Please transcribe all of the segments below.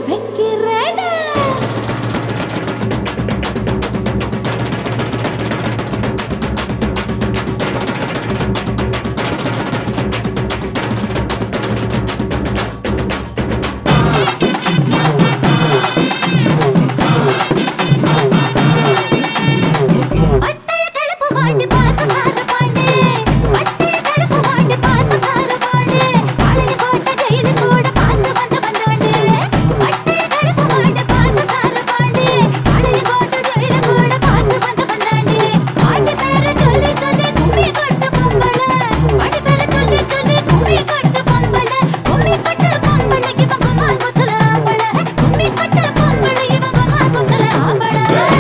வைக்கிறேடா பட்டைய கலப்பு வாண்டி பாசக்கார பாண்டு பட்டைய கலப்பு வாண்டி பாசக்கார பாண்டு பழைய கோட்டை கையில கூட பார்த்து வந்த வந்தாண்டு பட்டைய கலப்பு வாண்டி பாசக்கார பாண்டு பழைய கோட்டை கையில கூட பார்த்து வந்த வந்தாண்டு பாண்டி பேர சொல்லி சொல்லி கும்மி கொட்டு பொம்பள பாண்டி பேர சொல்லி சொல்லி கும்மி கொட்டு பொம்பள கும்மி கொட்டு பொம்பள இவன் கும்மா குத்துற ஆம்பள கும்மி கொட்டு பொம்பள இவன் கும்மா குத்துற ஆம்பள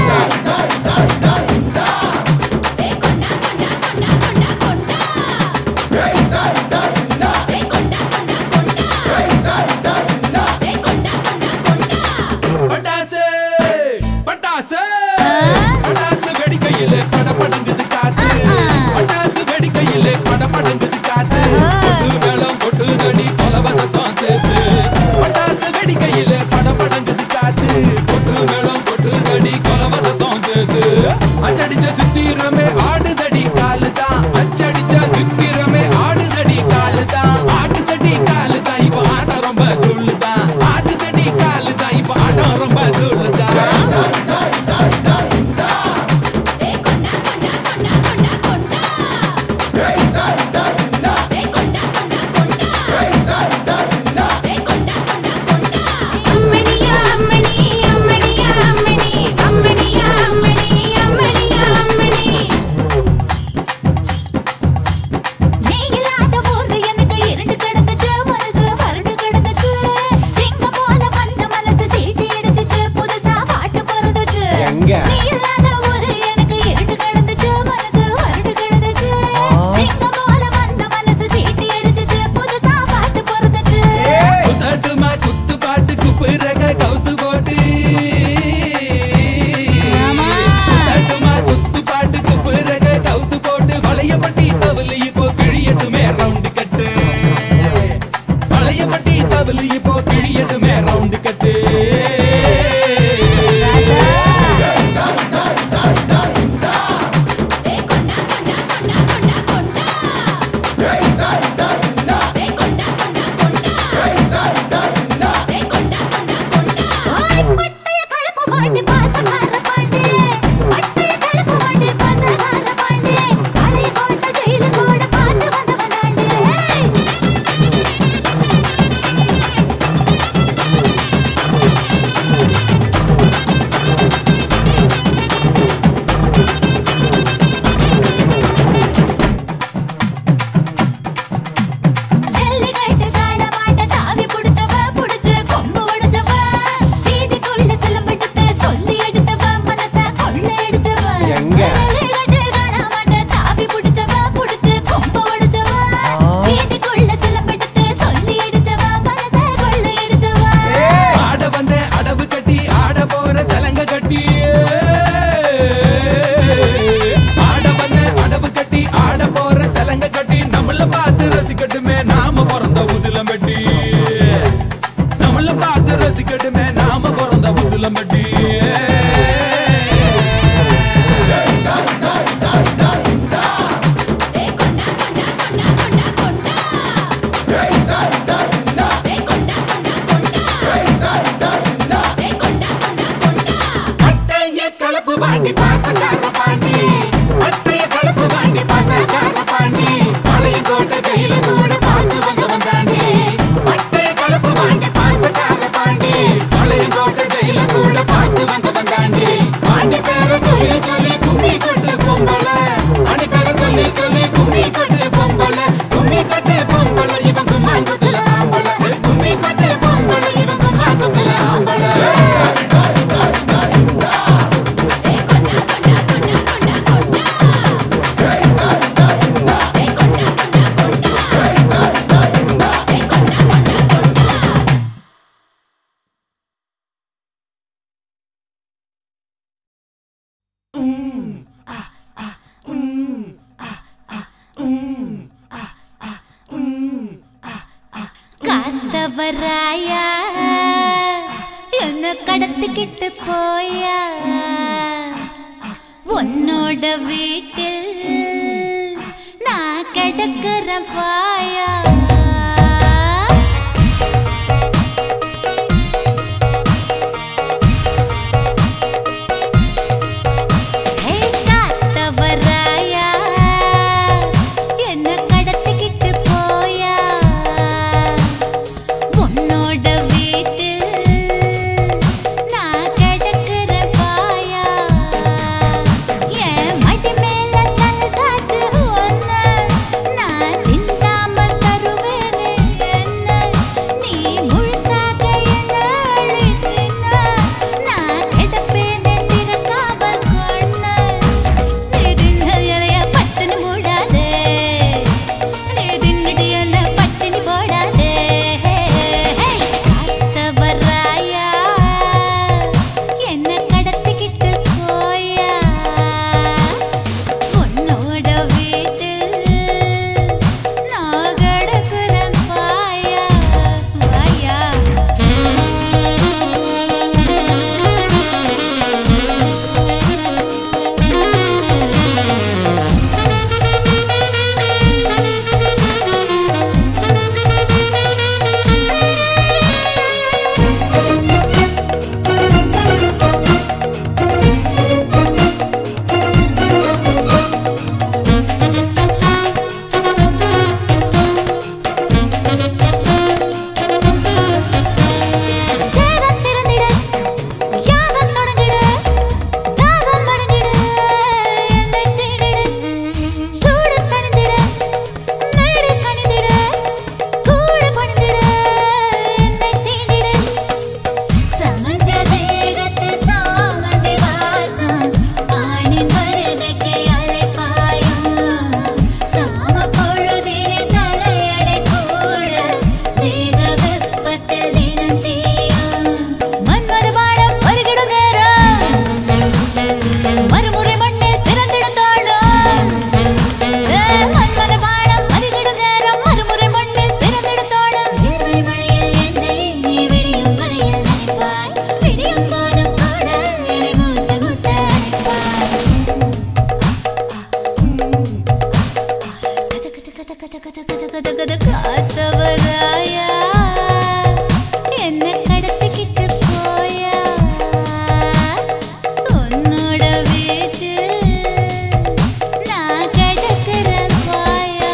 பட்டாசு பட்டாசு பட்டாசு வெடிக்கையிலே படபடங்குது காத்து பட்டாசு வெடிக்கையிலே படபடங்குது காத்து கொட்டு மேளம் கொட்டுதடி கொலவ சத்தம் சேர்த்து பட்டாசு வெடிக்கையிலே படபடங்குது காத்து கொட்டு மேளம் கொட்டுதடி கொலவ சத்தம் சேர்த்து அச்சடிச்ச சித்திரமே ஆடுதடி காலுதான் அச்சடிச்ச சித்திரமே ஆடுதடி காலுதான் ஆட்டுதடி காலுதான் இப்போ ஆட்டம் ரொம்ப துள்ளுதான் ஆட்டுதடி காலுதான் இப்போ ஆட்டம் ரொம்ப துள்ளுதான் அம்மணியா அம்மணி அம்மணியா அம்மணி அம்மணியா அம்மணி அம்மணியா அம்மணி நீங்களாத ஊர்ல எனக்கு இரண்டு கிடந்துச்சு மனசு மரண்டு கிடந்துச்சு சிங்க போல வந்த மனசு சீட்டு அடிச்சுச்சு புதுசா பாட்டு பிறந்துச்சு எங்க? நீ இல்லாத ஊரு எனக்கு இரண்டு கிடந்துச்சு மனசு மரண்டு கிடந்துச்சு சிங்க போல வந்த மனசு சீட்டு அடிச்சுச்சு புதுசா பாட்டு பிறந்துச்சு குத்தட்டுமா குத்து பாட்டுக்கு பிறக கவுத்து போட்டு குத்தட்டுமா குத்து பாட்டுக்கு பிறக கவுத்து போட்டு வளையப்பட்டி தவளு இப்போ கிழியட்டுமே ரவுண்டு கட்டு வளையப்பட்டி தவளு இப்போ கிழியட்டுமே ரவுண்டு கட்டு ஓய் பட்டைய கலப்பு வாண்டி பாசக்கார பாண்டி பட்டைய கலப்பு வாண்டி பாசக்கார பாண்டி பழைய கோட்டை ஜெயில கூட பார்த்து வந்த வந்தாண்டு ஜல்லிக்கட்டு காண மாட்ட தாவி புடிச்சவ புடிச்சு கொம்பு உடைச்சவ வீதிக்குள்ள சிலம்பெடுத்து சொல்லி அடிச்சவ மனச கொள்ளை அடிச்சவ எங்க? ஜல்லிக்கட்டு காண மாட்ட தாவி புடிச்சவ புடிச்சு கொம்பு உடைச்சவ வீதிக்குள்ள சிலம்பெடுத்து சொல்லி அடிச்சவ மனச கொள்ளை அடிச்சவ ஆட வந்த அடவு கட்டி ஆட போற சலங்க கட்டி ஆட வந்த அடவு கட்டி ஆட போற சலங்க கட்டி நம்மள பார்த்து ரசிக்கட்டுமே நாம பிறந்த உசிலம் வெட்டி நம்மள பார்த்து ரசிக்கட்டுமே நாம பிறந்த உசிலம் வெட்டி அட்டைய கலப்பு பாண்டி பாசக்கார பாண்டி அட்டைய கலப்பு பாண்டி பாசக்கார பாண்டி பழைய கோட்டை கையில கூட பார்த்து வந்தவன் தாண்டி அட்டைய கலப்பு பாண்டி பாசக்கார பாண்டி பழைய கோட்டை கையில கூட பார்த்து வந்தவன் தாண்டி பாண்டி பேர சொல்லி சொல்லி கும்மி கொட்டு பொம்பள அணி பேர சொல்லி சொல்லி கும்மி கொட்டு பொம்பள கும்மி கொட்டு பொம்பள இவன் கும்மாங்குத்துல ஆம்பள கும்மி கொட்டு பொம்பள இவன் கும்மாங்குத்துல ஆம்பள காத்தவராயா கடத்திக்கிட்டு போயா உன்னோட வீட்டில் நான் கிடக்குற பாயா ஹே காத்தவராயா என்ன கடத்திக்கிட்டு போயா உன்னோட வீட்டில் நான் கிடக்குற பாயா என் மடி மேல தலை சாச்சு ஒன்னு நான் சிந்தாம தருவேனே என்ன நீ முழுசாக என்ன அழைத்தின நான் கிடப்பேனே திறக்காமல் கொண்டு நீ தின்ன இலைய பட்டுன்னு மூடாதே நீ தின்னுட்டு என்ன பட்டினி போடாதே காத்தவராயா என்ன கடத்திக்கிட்டு போயா உன்னோட வீட்டில் நான் கிடக்குறேன் பாயா வாயா தேகம் திறந்திட யாகம் தொடங்கிட தாகம் மடங்கிட என்னை தேடிட சூடு தணிந்திட மேடு கணிந்திட கூட பணிந்திட என்னை தேடிட சமஞ்ச தேகத்தில் சாமந்தி வாசம் ஆணின் வருகைக்கு அலைப்பாயும் சாம பொழுதிலே தலையடை கூட தேக வெப்பத்தில் தினம் தீயும் மன்மத பாடம் வருகிட நேரம் மறுமுறை மண்ணில் பிறந்திட தோடும் மன்மத பாடம் வருகிட நேரம் மறுமுறை மண்ணில் பிறந்திட தோடும் இருள் மழையில் என்னை நீ விடியும் வரையில் நினைப்பாய் விடியும் போதும் கூட என்னை மூச்சு முட்ட அணைப்பாய் கத கத கத கத கத கத கத கத காத்தவராயா என்ன கடத்திக்கிட்டு போயா உன்னோட வீட்டு நான் கிடக்குறேன் பாயா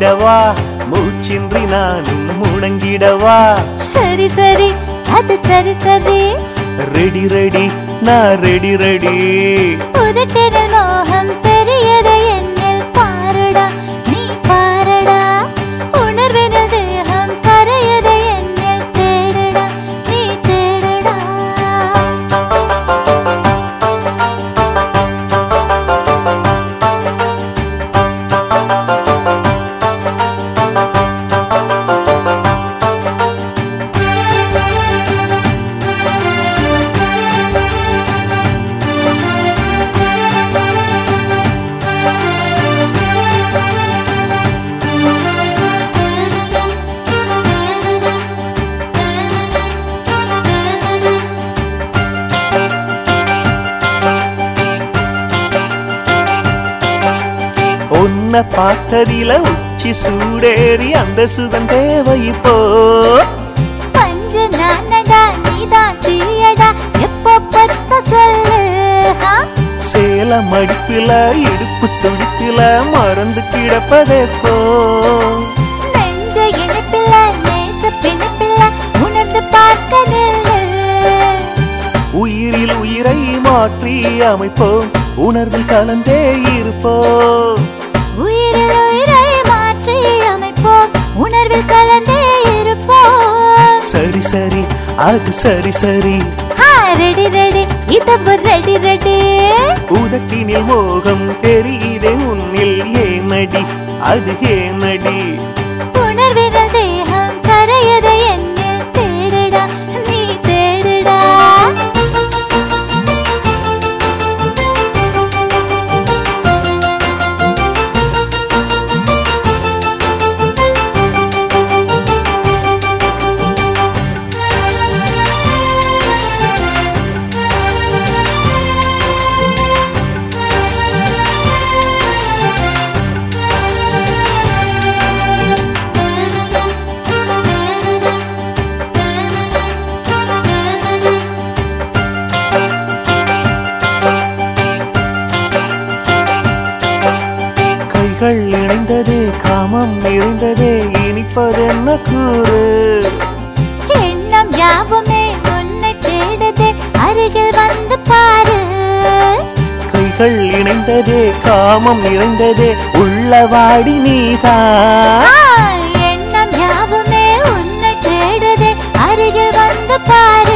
முழங்கிடவா மூச்சின்றி நானும் முழங்கிடவா சரி சரி அது சரி சரி ரெடி ரெடி நான் ரெடி ரெடி உதட்டின மோகம் பெரியது என்னில் பாருடா நீ பாருடா உணர்வின தேகம் கரையது என்னில் தேடுடா நீ தேடுடா உன்னை பார்த்ததில உச்சி சூடேறி அந்த சுகம் தேவை இப்போ பஞ்சு நானடா நீதான் தீயடா எப்போ பத்த சொல்லு ஹா? சேல மடிப்புல இடுப்பு துடிப்புல மறந்து கிடப்பதெப்போ நெஞ்ச இனிப்பில்ல நேச பிணிப்பில்ல உணர்ந்து பார்க்க நில்லு உயிரில் உயிரை மாற்றி அமைப்போம் உணர்வில் கலந்தே இருப்போம் உயிரில் உயிரை மாற்றி அமைப்போம் உணர்வில் கலந்தே இருப்போம் சரி சரி அது சரி சரி ஹா ரெடி ரெடி இதவு ரெடி ரெடி உதட்டினில் மோகம் தெரியுதே உன்னில் ஏனடி அது ஏனடி உணர்வின தேகம் கரையது என்னில் தேடுடா நீ தேடுடா கைகள் இணைந்ததே காமம் நிறைந்ததே இனிப்பதென்ன கூறு எண்ணம் யாவுமே உன்னை தேடுதே அருகில் வந்து பாரு கைகள் இணைந்ததே காமம் நிறைந்ததே உள்ளவாடி நீதான் ஆ, எண்ணம் யாவுமே உன்னை தேடுதே அருகில் வந்து பாரு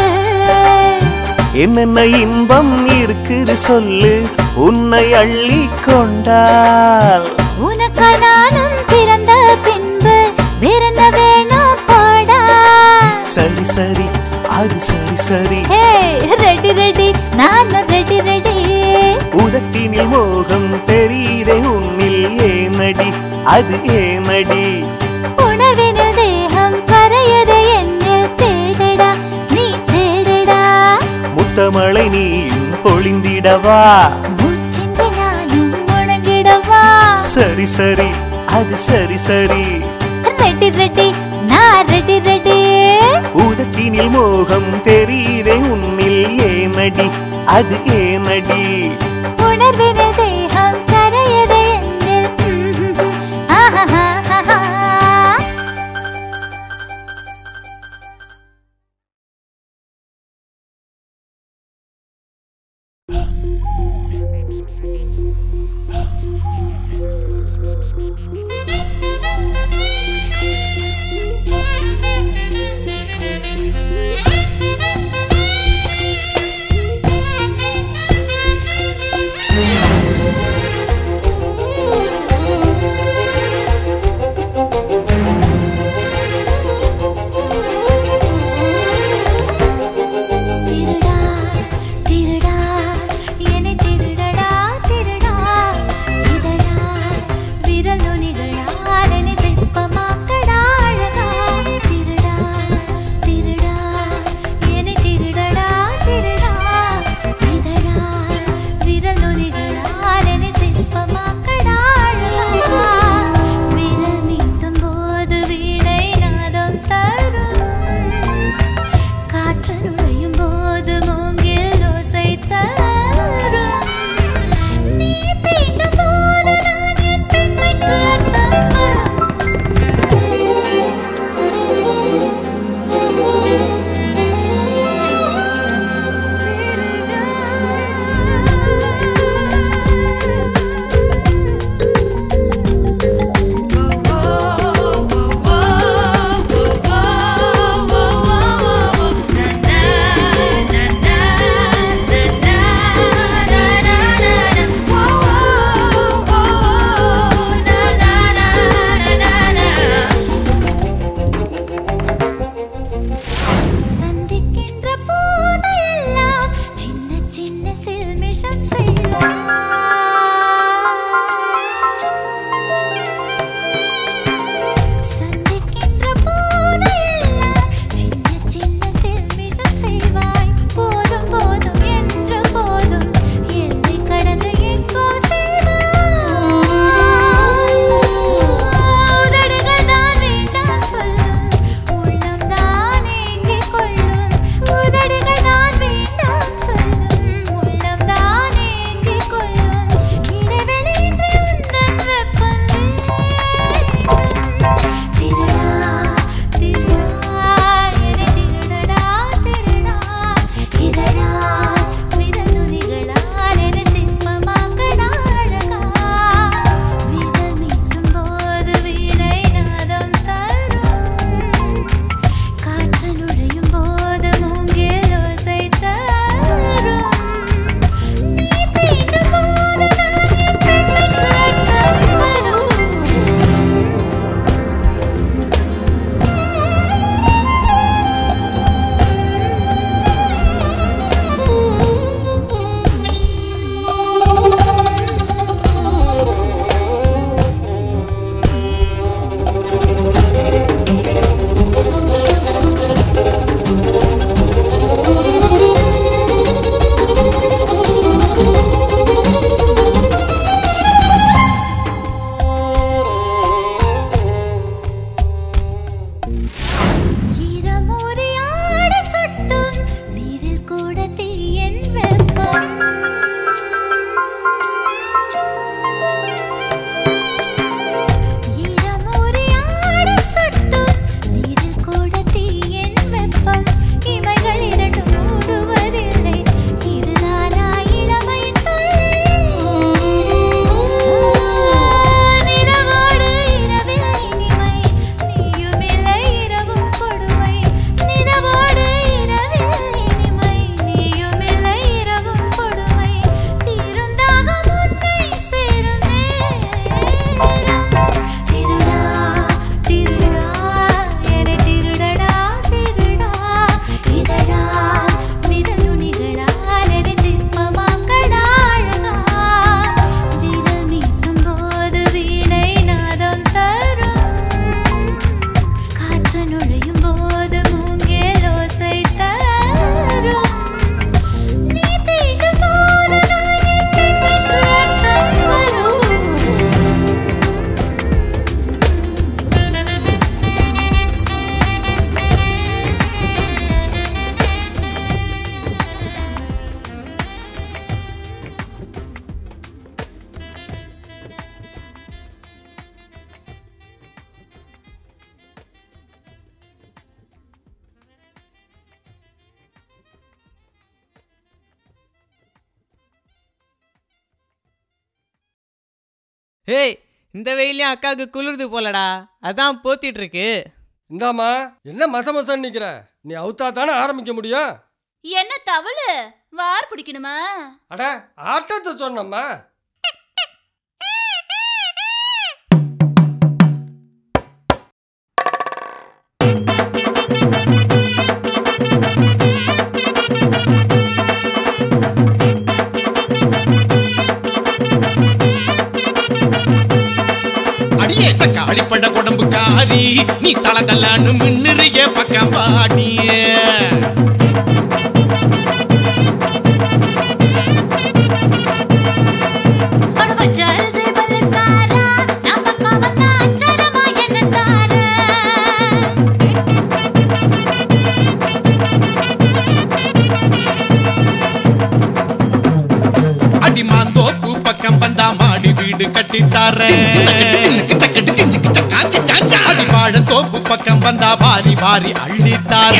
என்னென்ன இன்பம் இருக்குது சொல்லு உன்னை அள்ளி கொண்டால் உனக்கு நானும் பிறந்த பின்பு வேறென்ன வேணும் போடா சரி சரி அது சரி சரி ஹே ரெடி ரெடி நான் ரெடி ரெடி உதட்டினில் மோகம் தெரியுதே உன்னில் ஏனடி அது ஏனடி உணர்வினில் தேகம் கரையது என்னில் தேடுடா நீ தேடுடா முத்தமழை நீயும் பொழிந்திடவா மூச்சின்றி நானும் முழங்கிடவா சரி சரி அது சரி சரி ரெடி ரெடி நான் ரெடி ரெடி உதட்டினில் மோகம் தெரியுதே உன்னில் ஏனடி அது ஏனடி உணர்வினில் தேகம் கரையது என்னில் ஆஹா Thank you. ஏய் இந்த வெயிலையும் அக்காவுக்கு குளிருது போலடா அதான் போத்திட்டு இருக்கு இந்தாம்மா என்ன மச மசன்னு நிக்கிற நீ அவுத்தா தானே ஆரம்பிக்க முடியும் என்ன தவளு வார் பிடிக்கணுமா அட ஆட்டத்தை சொன்னம்மா அடியே தக்காளி பழ குடம்புக்காரி நீ தல தலான்னு மின்னுறிய பக்கம் பாடியே அட பச்சரிசி பல்லுக்காரா நான் பக்கம் வந்தா அச்சரமா என்ன தார அடிமா தோப்பு பக்கம் வந்தா மாடி வீடு கட்டித்தார அடி வாழ தோப்பு பக்கம் வந்தா வாரி வாரி அள்ளித்தார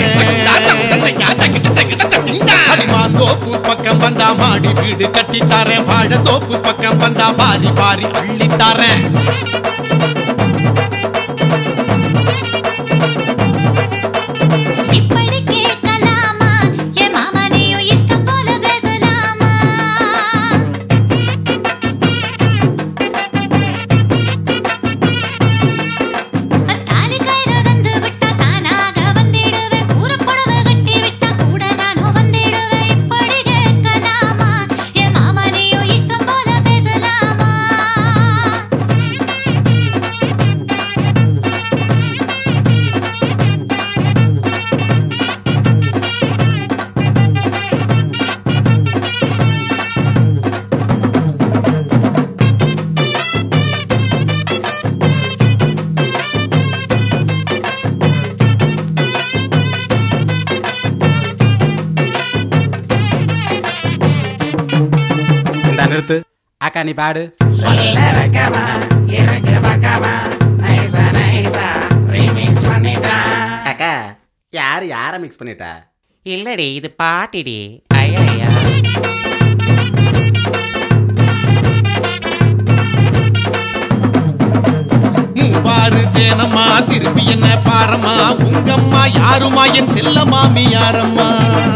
அடிமா தோப்பு பக்கம் வந்தா மாடி வீடு கட்டித்தார வாழ தோப்பு பக்கம் வந்தா வாரி வாரி அள்ளித்தாரேன் இப்படி கேட்கலாமா என் மாமா நீயும் இஷ்டம் போல பேசலாமா தாலி கயிறு தந்து விட்டா தானாக வந்திடுவேன் கூறப்புடவை கட்டி விட்டா கூட நானும் வந்திடுவேன் இப்படி கேட்கலாமா என் மாமா நீயும் இஷ்டம் போல பேசலாமா இந்த நிறுத்து அக்கா நீ பாடு அக்கா யார் யாரை மிக்ஸ் பண்ணிட்டா இல்லடி இது பாட்டிடி ஐயா மூவாறு தேனம்மா திரும்பி என்ன பாரம்மா உங்கம்மா யாருமா என் செல்ல மாமி யாரம்மா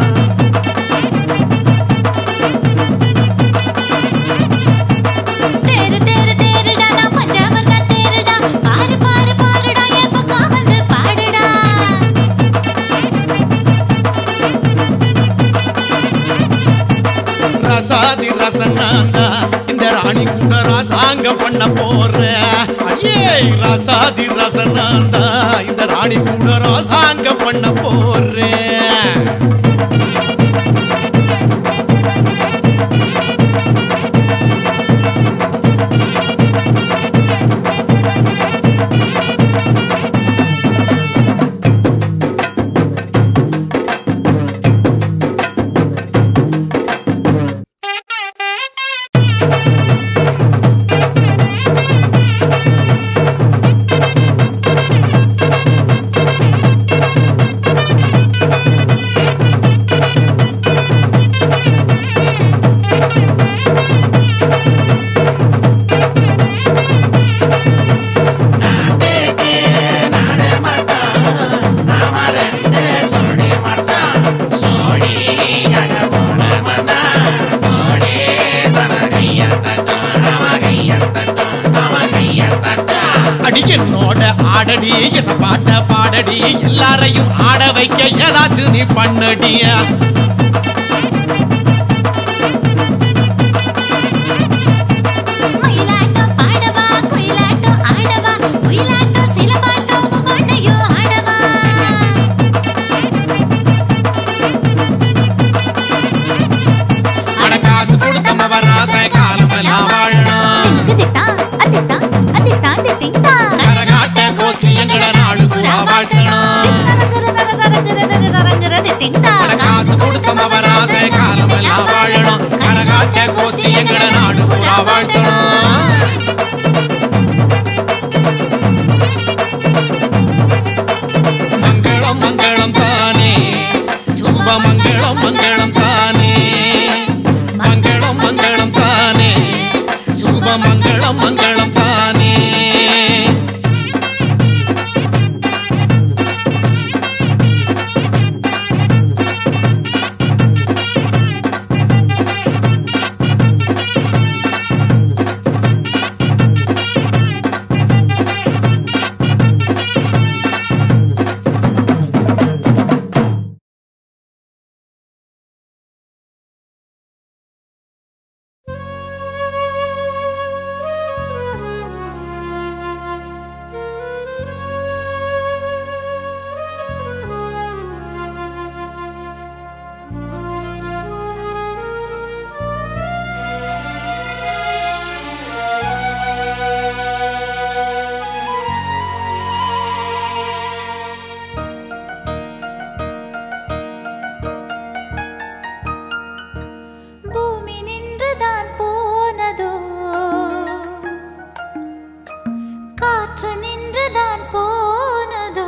தேரு தேரு தேருடா நான் பஞ்சவர்ண தேருடா பாரு பாரு பாருடா என் பக்கம் வந்து பாடுடா ரசாதி ரசனாந்தா இந்த ராணி கூட ராசாங்கம் பண்ண போறேன் ஐயே ரசாதி ரசனாந்தா இந்த ராணி கூட ராசாங்கம் பண்ண போறேன் அடி என்னோட ஆடடி இசப்பாட்ட பாடடி எல்லாரையும் ஆட வைக்க ஏதாச்சும் நீ பண்ணடியா மயிலாட்டம் பாடவா குயிலாட்டம் ஆடவா குயிலாட்டம் சிலம்பாட்டம் ஒவ்வொன்றையும் ஆடவா அட காசு கொடுத்தம வராச காலமெல்லாம் வாழணும் தித்தித்தா அதித்தா அதித்தா தித்தித்தா கரகாட்ட கோஷ்டி எங்கள நாடு பூரா வாழ்த்தணும் அட காசு கொடுத்தம வராச காலமெல்லாம் வாழணும் கரகாட்ட கோஷ்டி எங்கள நாடு பூரா வாழ்த்தணும் மங்களம் மங்களம் தானே சுப மங்களம் மங்களம் தானே மங்களம் மங்களம் தானே சுப மங்களம் மங்களம் தானே நின்றுதான் போனதோ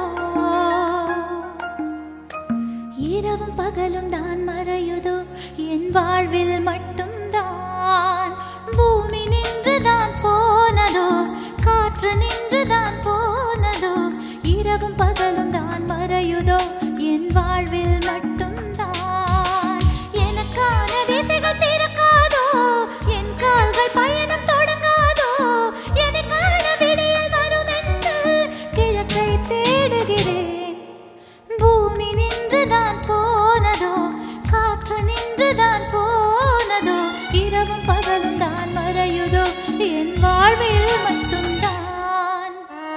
இரவும் பகலும் தான் மறையுதோ என் வாழ்வில் மட்டும்தான் பூமி நின்றுதான் போனதோ காற்று நின்றுதான் போனதோ இரவும் பகலும் தான் மறையுதோ என் வாழ்வில் மட்டும்தான் எனக்கான திசைகள் திறக்காதோ என் கால்கள் பயணம் தொடங்காதோ எனக்கான விடியல் வரும் என்று கிழக்கை தேடுகிறேன் பூமி நின்றுதான் போனதோ காற்று நின்றுதான் போனதோ இரவும் பகலும் தான் மறையுதோ என் வாழ்வில் மட்டும்தான்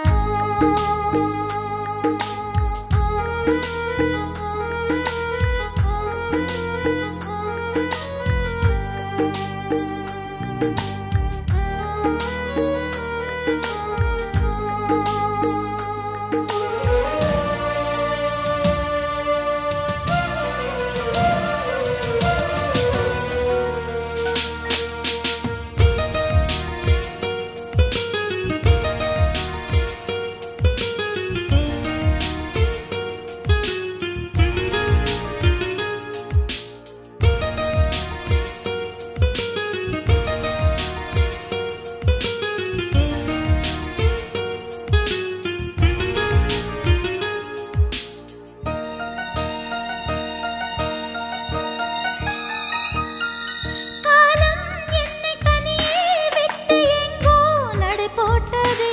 காலம் என்னை தனியே விட்டு எங்கோ நடை போட்டது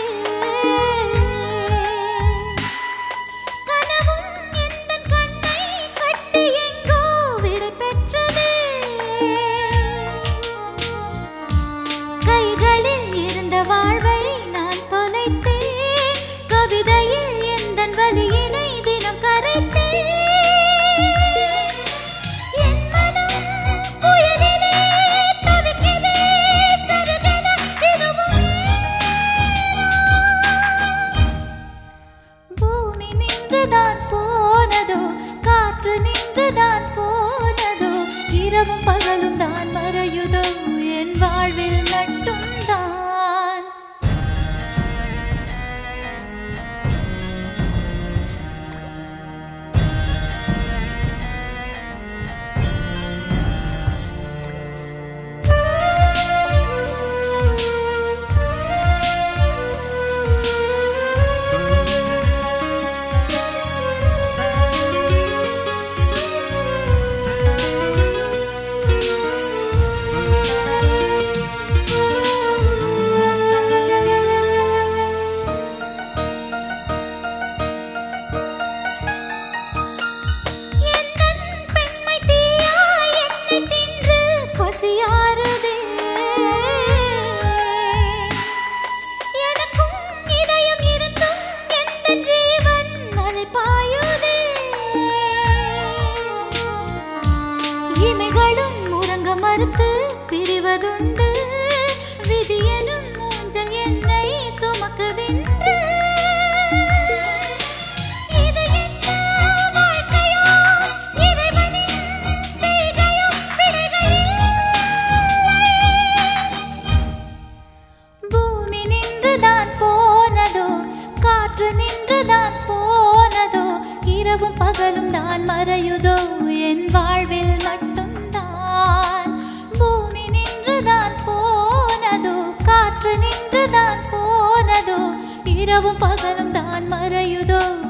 கனவும் எந்தன் கண்ணை கட்டி எங்கோ விடை பெற்றது கைகளில் இருந்த வாழ்வை நான் தொலைத்தேன் கவிதையில் எந்தன் வலியினை தினம் கரைத்தேன் என் மனம் புயலிலே தவிக்குதே சருகென இதுவும் பூமி நின்றுதான் போனதோ காற்று நின்றுதான் போனதோ இரவும் பகலும் தான் மறையுதோ என் வாழ்வில் மட்டும்தான் எந்தன் பெண்மை தீயாய் என்னை தின்று பசியாறுதே எனக்கும் இதயம் இருந்தும் எந்தன் ஜீவன் அலைபாயுதே இமைகளும் உறங்க மறுத்து பிரிவதுண்டு விதியனும் மூஞ்சல் என்னை சுமக்குதென்று இது என்ன வாழ்க்கையோ இறைவனின் செய்கையோ விடைகளில்லை. பூமி நின்றுதான் போனதோ காற்று நின்றுதான் போனதோ இரவும் பகலும் தான் மறையுதோ என் வாழ்வில் மட்டும்தான் பூமி நின்றுதான் போனதோ காற்று நின்றுதான் போனதோ இரவும் பகலும் தான் மறையுதோ